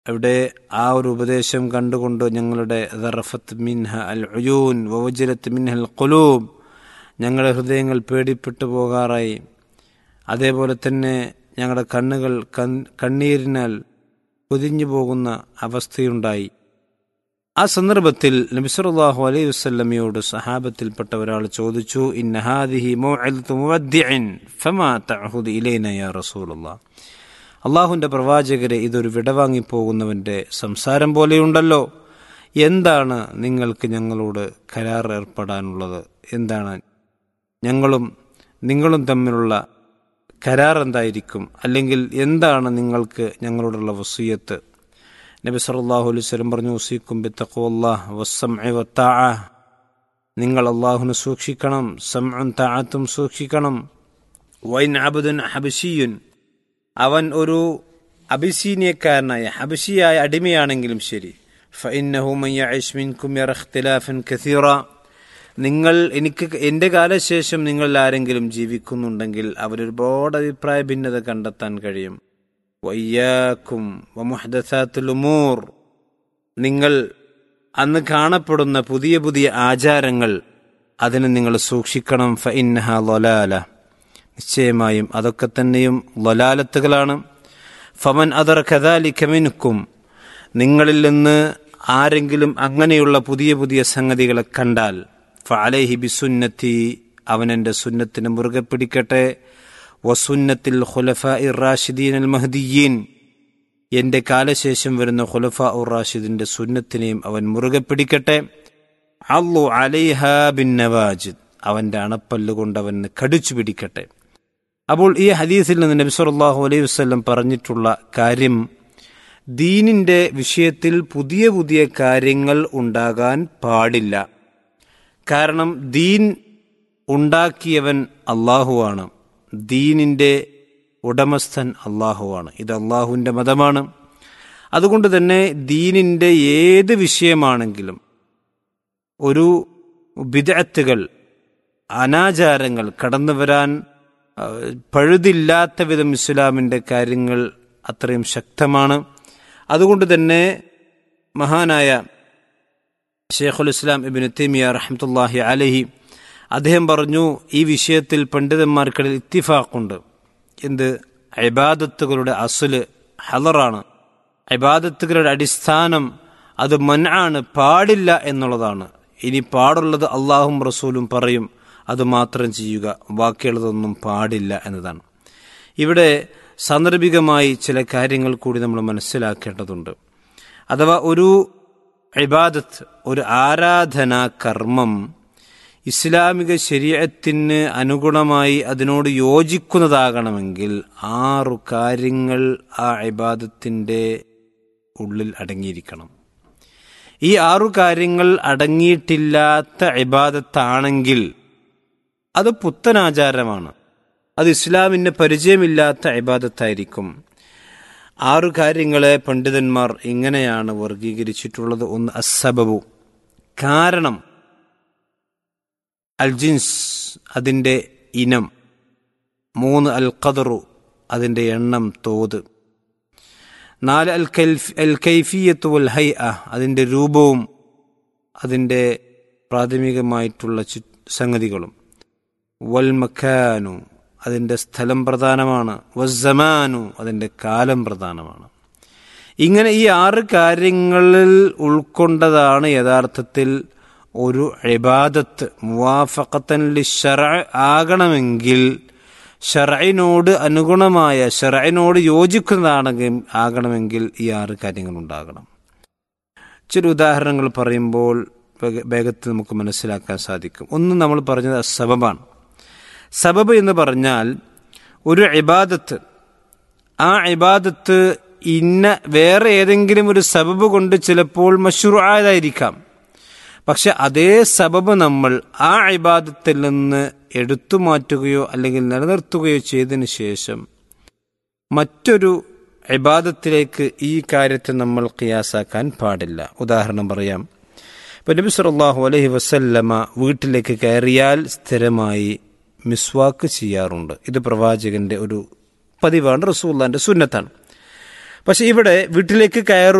അവിടെ ആ ഒരു ഉപദേശം കണ്ടുകൊണ്ട് ഞങ്ങളുടെ ദറഫത്ത് മിൻഹ അൽ ഉയൂൻ വവജലത്ത് മിൻഹ അൽ ഖുലൂബ് ഞങ്ങളുടെ ഹൃദയങ്ങൾ പേടിപ്പെട്ടു പോകാറായി അതേപോലെ തന്നെ ഞങ്ങളുടെ കണ്ണുകൾ കണ്ണീരിനാൽ പൊതിഞ്ഞു പോകുന്ന അവസ്ഥയുണ്ടായി ആ സന്ദർഭത്തിൽ നബിസറുല്ലാഹു അലൈഹി വസ്ലമയോട് സഹാബത്തിൽപ്പെട്ട ഒരാൾ ചോദിച്ചു ഇന്നഹാദിഹി യാ റസൂലുള്ള അള്ളാഹുവിൻ്റെ പ്രവാചകരെ ഇതൊരു വിടവാങ്ങിപ്പോകുന്നവൻ്റെ സംസാരം പോലെയുണ്ടല്ലോ എന്താണ് നിങ്ങൾക്ക് ഞങ്ങളോട് കരാർ ഏർപ്പെടാനുള്ളത് എന്താണ് ഞങ്ങളും നിങ്ങളും തമ്മിലുള്ള കരാർ എന്തായിരിക്കും അല്ലെങ്കിൽ എന്താണ് നിങ്ങൾക്ക് ഞങ്ങളോടുള്ള വസീയത്ത് നബി സല്ലല്ലാഹു അലൈഹി വസല്ലം പറഞ്ഞു വസീക്കും ബിത്തഖ്വല്ലാഹ് വസ്സംഇ വത്താഅ നിങ്ങൾ അള്ളാഹുനെ സൂക്ഷിക്കണം സംഉൻ താഅത്തും സൂക്ഷിക്കണം വൈൻ അബ്ദുൻ ഹബശിയുൻ അവൻ ഒരു അബിസീനിയക്കാരനായ ഹബശിയായ അടിമയാണെങ്കിലും ശരി ഫഇന്നഹു മൻ യഅിശ് മിൻകും യറ ഇഖ്തിലാഫൻ കസീറ നിങ്ങൾ എനിക്ക് എൻ്റെ കാലശേഷം നിങ്ങളിൽ ആരെങ്കിലും ജീവിക്കുന്നുണ്ടെങ്കിൽ അവരൊരുപാട് അഭിപ്രായ ഭിന്നത കണ്ടെത്താൻ കഴിയും വയ്യാക്കും വമുഹദസാത്തുലുമൂർ നിങ്ങൾ അന്ന് കാണപ്പെടുന്ന പുതിയ പുതിയ ആചാരങ്ങൾ അതിന് നിങ്ങൾ സൂക്ഷിക്കണം ഫ ഇന്നഹ ലൊലാല നിശ്ചയമായും അതൊക്കെ തന്നെയും ലൊലാലത്തുകളാണ് ഫമൻ അതർ കഥാലിക്കമിനുക്കും നിങ്ങളിൽ നിന്ന് ആരെങ്കിലും അങ്ങനെയുള്ള പുതിയ പുതിയ സംഗതികളെ കണ്ടാൽ ഫഅലൈഹി ബിസുന്നത്തി അവൻ എൻ്റെ സുന്നത്തിന് മുറുകെ പിടിക്കട്ടെ വസുന്നത്തിൽ ഖുലഫ ഇറാഷിദീൻ അൽ മഹദിയീൻ എൻ്റെ കാലശേഷം വരുന്ന ഖുലഫ ഉർ റാഷിദിൻ്റെ സുന്നത്തിനെയും അവൻ മുറുകെ പിടിക്കട്ടെ അള്ളു അലൈഹ ബിൻ നവാജിദ് അവൻ്റെ അണപ്പല്ല് കൊണ്ട് അവന് കടിച്ചു പിടിക്കട്ടെ അപ്പോൾ ഈ ഹദീസിൽ നിന്ന് നബി സല്ലല്ലാഹു അലൈഹി വസല്ലം പറഞ്ഞിട്ടുള്ള കാര്യം ദീനിന്റെ വിഷയത്തിൽ പുതിയ പുതിയ കാര്യങ്ങൾ ഉണ്ടാകാൻ പാടില്ല കാരണം ദീൻ ഉണ്ടാക്കിയവൻ അള്ളാഹുവാണ് ദീനിന്റെ ഉടമസ്ഥൻ അള്ളാഹുവാണ് ഇത് അള്ളാഹുവിൻ്റെ മതമാണ് അതുകൊണ്ട് തന്നെ ദീനിന്റെ ഏത് വിഷയമാണെങ്കിലും ഒരു വിദഗ്ധകൾ അനാചാരങ്ങൾ കടന്നു വരാൻ പഴുതില്ലാത്ത വിധം ഇസ്ലാമിൻ്റെ കാര്യങ്ങൾ അത്രയും ശക്തമാണ് അതുകൊണ്ട് തന്നെ മഹാനായ ഷെയ്ഖുൽ ഇസ്ലാം ഇബിൻ തൈമിയ റഹ്മത്തുല്ലാഹി അലഹി അദ്ദേഹം പറഞ്ഞു ഈ വിഷയത്തിൽ പണ്ഡിതന്മാർക്കിടയിൽ ഇത്തിഫാഖുണ്ട് എന്ത് ഇബാദത്തുകളുടെ അസുല് ഹലറാണ് ഇബാദത്തുകളുടെ അടിസ്ഥാനം അത് മനാണ് പാടില്ല എന്നുള്ളതാണ് ഇനി പാടുള്ളത് അള്ളാഹും റസൂലും പറയും അത് മാത്രം ചെയ്യുക ബാക്കിയുള്ളതൊന്നും പാടില്ല എന്നതാണ് ഇവിടെ സാന്ദർഭികമായി ചില കാര്യങ്ങൾ കൂടി നമ്മൾ മനസ്സിലാക്കേണ്ടതുണ്ട് അഥവാ ഒരു ഇബാദത്ത് ഒരു ആരാധനാ കർമ്മം ഇസ്ലാമിക ശരീരത്തിന് അനുഗുണമായി അതിനോട് യോജിക്കുന്നതാകണമെങ്കിൽ ആറു കാര്യങ്ങൾ ആ ഇബാദത്തിൻ്റെ ഉള്ളിൽ അടങ്ങിയിരിക്കണം ഈ ആറു കാര്യങ്ങൾ അടങ്ങിയിട്ടില്ലാത്ത ഇബാദത്താണെങ്കിൽ അത് പുത്തനാചാരമാണ് അത് ഇസ്ലാമിന് പരിചയമില്ലാത്ത ഇബാദത്തായിരിക്കും ആറു കാര്യങ്ങളെ പണ്ഡിതന്മാർ ഇങ്ങനെയാണ് വർഗീകരിച്ചിട്ടുള്ളത് ഒന്ന് അസബബു കാരണം അൽ ജിൻസ് അതിൻ്റെ ഇനം മൂന്ന് അൽ ഖദറു അതിൻ്റെ എണ്ണം തോത് നാല് അൽ കൈഫ് അൽ കൈഫിയത്ത് വൽ ഹൈ അ അതിൻ്റെ രൂപവും അതിൻ്റെ പ്രാഥമികമായിട്ടുള്ള ചു സംഗതികളും വൽ മക്കാനു അതിൻ്റെ സ്ഥലം പ്രധാനമാണ് വസ്സമാനു അതിൻ്റെ കാലം പ്രധാനമാണ് ഇങ്ങനെ ഈ ആറ് കാര്യങ്ങളിൽ ഉൾക്കൊണ്ടതാണ് യഥാർത്ഥത്തിൽ ഒരു ഇബാദത്ത് മുവാഫക്കത്തൻ ഷറ ആകണമെങ്കിൽ ഷറയിനോട് അനുഗുണമായ ഷറയിനോട് യോജിക്കുന്നതാണെങ്കിൽ ആകണമെങ്കിൽ ഈ ആറ് കാര്യങ്ങൾ ഉണ്ടാകണം ചില ഉദാഹരണങ്ങൾ പറയുമ്പോൾ വേഗത്തിൽ നമുക്ക് മനസ്സിലാക്കാൻ സാധിക്കും ഒന്ന് നമ്മൾ പറഞ്ഞത് സബബാണ് സബബ് എന്ന് പറഞ്ഞാൽ ഒരു ഇബാദത്ത് ആ ഇബാദത്ത് ഇന്ന വേറെ ഏതെങ്കിലും ഒരു സബബ് കൊണ്ട് ചിലപ്പോൾ മഷുറായതായിരിക്കാം പക്ഷെ അതേ സബബ് നമ്മൾ ആ ഇബാദത്തിൽ നിന്ന് എടുത്തു മാറ്റുകയോ അല്ലെങ്കിൽ നിലനിർത്തുകയോ ചെയ്തതിനു ശേഷം മറ്റൊരു ഇബാദത്തിലേക്ക് ഈ കാര്യത്തെ നമ്മൾ ഖിയാസാക്കാൻ പാടില്ല ഉദാഹരണം പറയാം ഇപ്പം നബി സല്ലല്ലാഹു അലൈഹി വസല്ലമ വീട്ടിലേക്ക് കയറിയാൽ സ്ഥിരമായി മിസ്വാക്ക് ചെയ്യാറുണ്ട് ഇത് പ്രവാചകന്റെ ഒരു പതിവാണ് റസൂല്ലാന്റെ സുന്നത്താണ് പക്ഷെ ഇവിടെ വീട്ടിലേക്ക് കയറും